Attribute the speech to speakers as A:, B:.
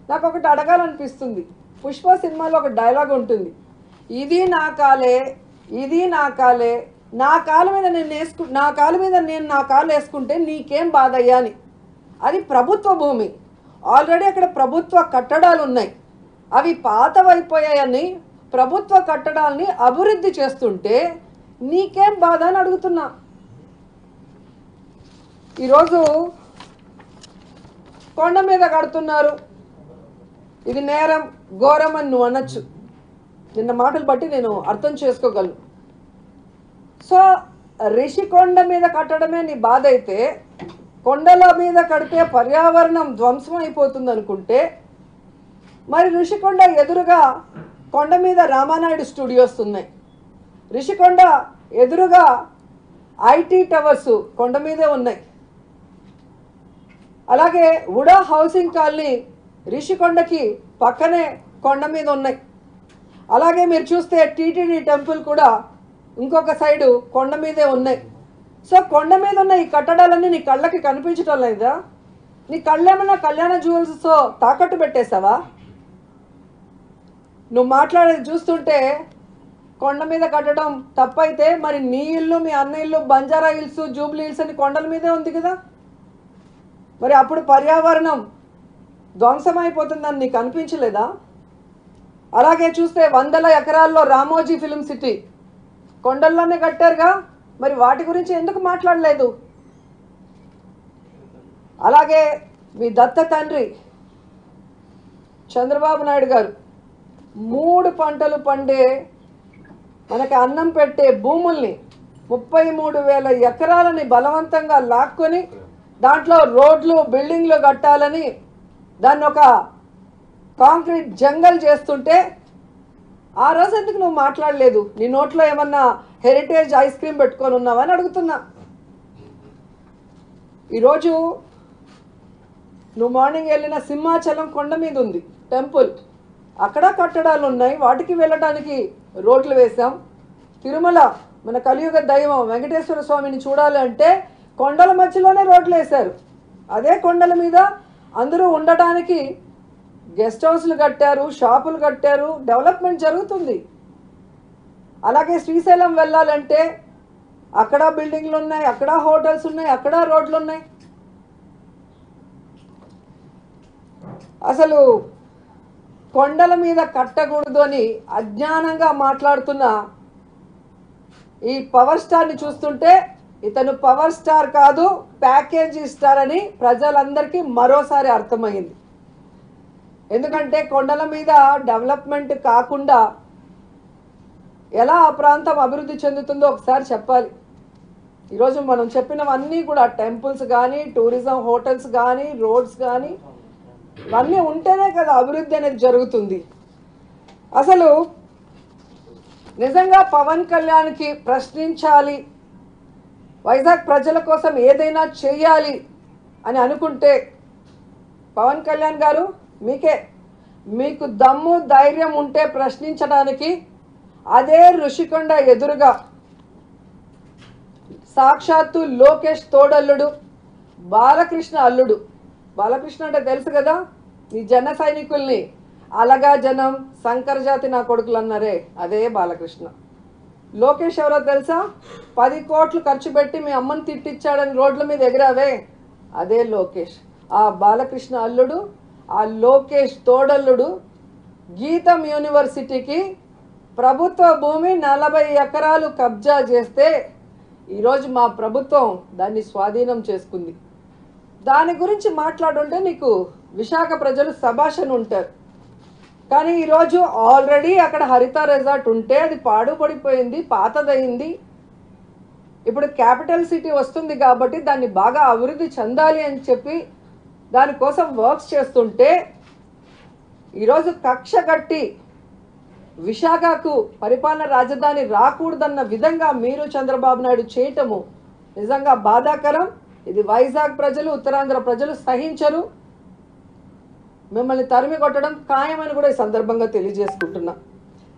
A: నాకు ఒకటి అడగాలనిపిస్తుంది పుష్ప సినిమాలో ఒక డైలాగ్ ఉంటుంది ఇది నా కాలే ఇది నా కాలే నా కాలు మీద నేను వేసుకు నా కాలు మీద నేను నా కాలు వేసుకుంటే నీకేం బాధ అయ్యా అని అది ప్రభుత్వ భూమి ఆల్రెడీ అక్కడ ప్రభుత్వ కట్టడాలు ఉన్నాయి అవి పాతవైపోయాయని ప్రభుత్వ కట్టడాల్ని అభివృద్ధి చేస్తుంటే నీకేం బాధ అని అడుగుతున్నా ఈరోజు కొండ మీద కడుతున్నారు ఇది నేరం ఘోరం అని నువ్వు అనొచ్చు నిన్న మాటలు బట్టి నేను అర్థం చేసుకోగలను సో రిషికొండ మీద కట్టడమే నీ బాధ అయితే కొండల మీద కడితే పర్యావరణం ధ్వంసం అయిపోతుంది అనుకుంటే మరి ఋషికొండ ఎదురుగా కొండ మీద రామానాయుడు స్టూడియోస్ ఉన్నాయి రిషికొండ ఎదురుగా ఐటీ టవర్స్ కొండ మీదే ఉన్నాయి అలాగే ఉడా హౌసింగ్ కాలనీ రిషికొండకి పక్కనే కొండ మీద ఉన్నాయి అలాగే మీరు చూస్తే టీటీడీ టెంపుల్ కూడా ఇంకొక సైడు కొండ మీదే ఉన్నాయి సో కొండ మీద ఉన్న ఈ కట్టడాలన్నీ నీ కళ్ళకి కనిపించటం లేదా నీ కళ్ళేమన్నా కళ్యాణ జ్యువెల్స్తో తాకట్టు పెట్టేశావా నువ్వు మాట్లాడేది చూస్తుంటే కొండ మీద కట్టడం తప్పైతే మరి నీ ఇల్లు మీ అన్న ఇల్లు బంజారా హిల్స్ జూబ్లీ హిల్స్ అని కొండల మీదే ఉంది కదా మరి అప్పుడు పర్యావరణం ధ్వంసమైపోతుందని నీకు అనిపించలేదా అలాగే చూస్తే వందల ఎకరాల్లో రామోజీ ఫిలిం సిటీ కొండల్లోనే కట్టారుగా మరి వాటి గురించి ఎందుకు మాట్లాడలేదు అలాగే మీ దత్త తండ్రి చంద్రబాబు నాయుడు గారు మూడు పంటలు పండే మనకి అన్నం పెట్టే భూముల్ని ముప్పై మూడు వేల ఎకరాలని బలవంతంగా లాక్కొని దాంట్లో రోడ్లు బిల్డింగ్లు కట్టాలని దాన్ని ఒక కాంక్రీట్ జంగల్ చేస్తుంటే ఆ రోజు ఎందుకు నువ్వు మాట్లాడలేదు నీ నోట్లో ఏమన్నా హెరిటేజ్ ఐస్ క్రీమ్ పెట్టుకొని ఉన్నావని అడుగుతున్నా ఈరోజు నువ్వు మార్నింగ్ వెళ్ళిన సింహాచలం కొండ మీద ఉంది టెంపుల్ అక్కడ కట్టడాలు ఉన్నాయి వాటికి వెళ్ళడానికి రోడ్లు వేసాం తిరుమల మన కలియుగ దైవం వెంకటేశ్వర స్వామిని చూడాలి అంటే కొండల మధ్యలోనే రోడ్లు వేశారు అదే కొండల మీద అందరూ ఉండటానికి గెస్ట్ హౌస్లు కట్టారు షాపులు కట్టారు డెవలప్మెంట్ జరుగుతుంది అలాగే శ్రీశైలం వెళ్ళాలంటే అక్కడ బిల్డింగ్లు ఉన్నాయి అక్కడ హోటల్స్ ఉన్నాయి అక్కడ రోడ్లు ఉన్నాయి అసలు కొండల మీద కట్టకూడదు అని అజ్ఞానంగా మాట్లాడుతున్న ఈ పవర్ స్టార్ని చూస్తుంటే ఇతను పవర్ స్టార్ కాదు ప్యాకేజీ స్టార్ అని ప్రజలందరికీ మరోసారి అర్థమైంది ఎందుకంటే కొండల మీద డెవలప్మెంట్ కాకుండా ఎలా ఆ ప్రాంతం అభివృద్ధి చెందుతుందో ఒకసారి చెప్పాలి ఈరోజు మనం చెప్పినవన్నీ కూడా టెంపుల్స్ కానీ టూరిజం హోటల్స్ కానీ రోడ్స్ కానీ ఇవన్నీ ఉంటేనే కదా అభివృద్ధి అనేది జరుగుతుంది అసలు నిజంగా పవన్ కళ్యాణ్కి ప్రశ్నించాలి వైజాగ్ ప్రజల కోసం ఏదైనా చేయాలి అని అనుకుంటే పవన్ కళ్యాణ్ గారు మీకే మీకు దమ్ము ధైర్యం ఉంటే ప్రశ్నించడానికి అదే ఋషికొండ ఎదురుగా సాక్షాత్తు లోకేష్ తోడల్లుడు బాలకృష్ణ అల్లుడు బాలకృష్ణ అంటే తెలుసు కదా ఈ జన సైనికుల్ని అలగా జనం శంకర జాతి నా కొడుకులు అన్నారే అదే బాలకృష్ణ లోకేష్ ఎవరో తెలుసా పది కోట్లు ఖర్చు పెట్టి మీ అమ్మని తిట్టిచ్చాడని రోడ్ల మీద ఎగిరావే అదే లోకేష్ ఆ బాలకృష్ణ అల్లుడు ఆ లోకేష్ తోడల్లుడు గీతం యూనివర్సిటీకి ప్రభుత్వ భూమి నలభై ఎకరాలు కబ్జా చేస్తే ఈరోజు మా ప్రభుత్వం దాన్ని స్వాధీనం చేసుకుంది దాని గురించి మాట్లాడుంటే నీకు విశాఖ ప్రజలు సభాషణ ఉంటారు కానీ ఈరోజు ఆల్రెడీ అక్కడ హరిత రిసార్ట్ ఉంటే అది పాడుపడిపోయింది పాతదయింది ఇప్పుడు క్యాపిటల్ సిటీ వస్తుంది కాబట్టి దాన్ని బాగా అభివృద్ధి చెందాలి అని చెప్పి దానికోసం వర్క్స్ చేస్తుంటే ఈరోజు కక్ష కట్టి విశాఖకు పరిపాలన రాజధాని రాకూడదన్న విధంగా మీరు చంద్రబాబు నాయుడు చేయటము నిజంగా బాధాకరం ఇది వైజాగ్ ప్రజలు ఉత్తరాంధ్ర ప్రజలు సహించరు మిమ్మల్ని తరిమి కొట్టడం ఖాయమని కూడా ఈ సందర్భంగా తెలియజేసుకుంటున్నా